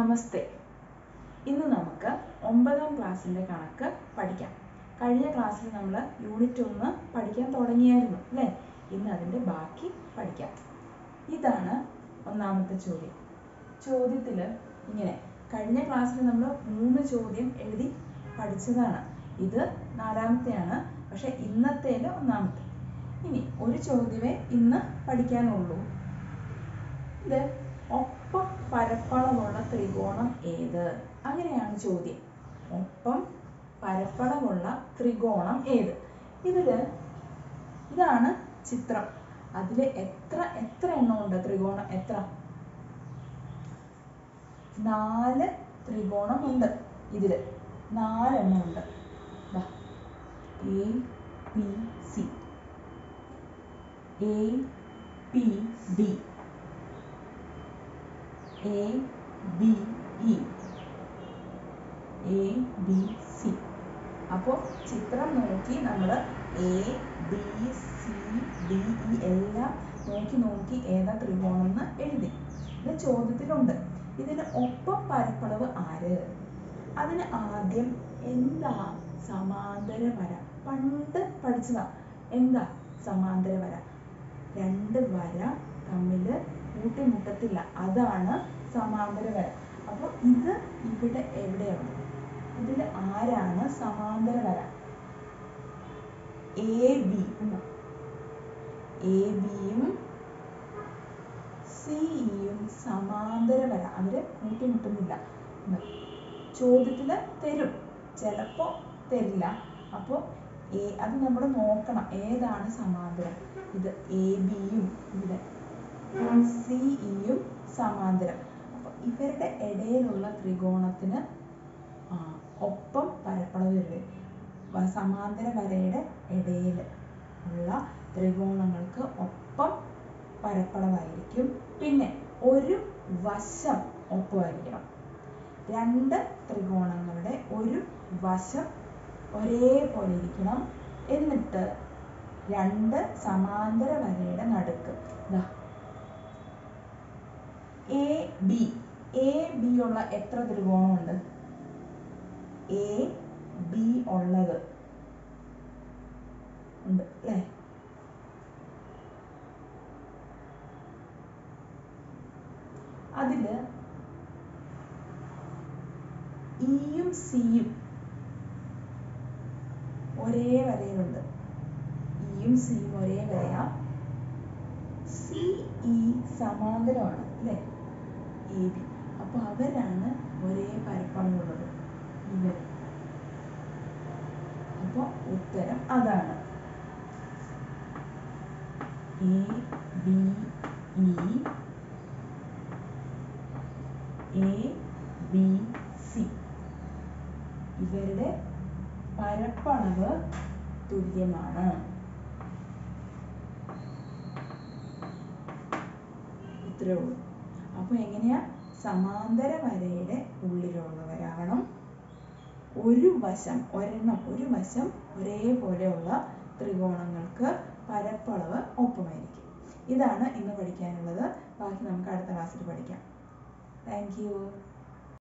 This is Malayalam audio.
നമസ്തേ ഇന്ന് നമുക്ക് ഒമ്പതാം ക്ലാസ്സിൻ്റെ കണക്ക് പഠിക്കാം കഴിഞ്ഞ ക്ലാസ്സിൽ നമ്മൾ യൂണിറ്റ് ഒന്ന് പഠിക്കാൻ തുടങ്ങിയായിരുന്നു അല്ലേ ഇന്ന് അതിൻ്റെ ബാക്കി പഠിക്കാം ഇതാണ് ഒന്നാമത്തെ ചോദ്യം ചോദ്യത്തിൽ ഇങ്ങനെ കഴിഞ്ഞ ക്ലാസ്സിൽ നമ്മൾ മൂന്ന് ചോദ്യം എഴുതി പഠിച്ചതാണ് ഇത് നാലാമത്തെയാണ് പക്ഷെ ഇന്നത്തേല് ഒന്നാമത്തെ ഇനി ഒരു ചോദ്യമേ ഇന്ന് പഠിക്കാനുള്ളൂ ഇത് ഒപ്പം പരപ്പളവുള്ള ത്രികോണം ഏത് അങ്ങനെയാണ് ചോദ്യം ഒപ്പം പരപ്പളവുള്ള ത്രികോണം ഏത് ഇതില് ഇതാണ് ചിത്രം അതിൽ എത്ര എത്ര എണ്ണം ഉണ്ട് ത്രികോണം എത്ര നാല് ത്രികോണം ഉണ്ട് ഇതില് നാലെണ്ണം ഉണ്ട് A P C A P D A B E A B C അപ്പോൾ ചിത്രം നോക്കി നമ്മൾ A B C D E എല്ലാം നോക്കി നോക്കി ഏതാ ത്രികോണം എന്ന് എഴുതി ഇത് ചോദ്യത്തിലുണ്ട് ഇതിന് ഒപ്പം പരപ്പളവ് ആര് അതിന് ആദ്യം എന്താ സമാന്തര വര പണ്ട് പഠിച്ചതാ എന്താ സമാന്തര വര രണ്ട് വര തമ്മിൽ കൂട്ടിമുട്ടത്തില്ല അതാണ് സമാന്തര വര അപ്പോൾ ഇത് ഇവിടെ എവിടെയാണ് ഇതിൽ ആരാണ് സമാന്തര വര എ ബി എ ബിയും സിയും സമാന്തര വര അവര് കൂട്ടിമുട്ടുന്നില്ല ചോദ്യത്തിൽ തരും ചിലപ്പോ തരില്ല അപ്പോൾ എ അത് നമ്മൾ നോക്കണം ഏതാണ് സമാന്തരം ഇത് എ ബിയും ഇവിടെ സിഇയും സമാന്തരം അപ്പോൾ ഇവരുടെ ഇടയിലുള്ള ത്രികോണത്തിന് ആ, ഒപ്പം പരപ്പളവ് വരും സമാന്തര വരയുടെ ഇടയിൽ ഉള്ള ത്രികോണങ്ങൾക്ക് ഒപ്പം പരപ്പളവായിരിക്കും പിന്നെ ഒരു വശം ഒപ്പമായിരിക്കണം രണ്ട് ത്രികോണങ്ങളുടെ ഒരു വശം ഒരേപോലെ ഇരിക്കണം എന്നിട്ട് രണ്ട് സമാന്തര വരയുടെ നടുക്ക് ദാ എ ബി എ ബി ഉള്ള എത്ര ത്രികോണമുണ്ട് എ ബി ഉള്ളത് ഉണ്ട് അല്ലേ അതില് ഇയും സിയും ഒരേ വരയിലുണ്ട് ഇയും സിയും ഒരേ വരയാ സി ഇ സമാന്തരമാണ് അല്ലേ എ ബി അപ്പൊ അവരാണ് ഒരേ പരപ്പളവുള്ളത് ഇവർ അപ്പൊ ഉത്തരം അതാണ് A B E A B C ഇവരുടെ പരപ്പളവ് തുല്യമാണ് ഇത്രേ ഉള്ളൂ അപ്പൊ എങ്ങനെയാ സമാന്തര വരയുടെ ഉള്ളിലുള്ളവരാകണം ഒരു വശം ഒരെണ്ണം ഒരു വശം ഒരേപോലെയുള്ള ത്രികോണങ്ങൾക്ക് പരപ്പളവ് ഒപ്പമായിരിക്കും ഇതാണ് ഇന്ന് പഠിക്കാനുള്ളത് ബാക്കി നമുക്ക് അടുത്ത ക്ലാസ്സിൽ പഠിക്കാം താങ്ക് യു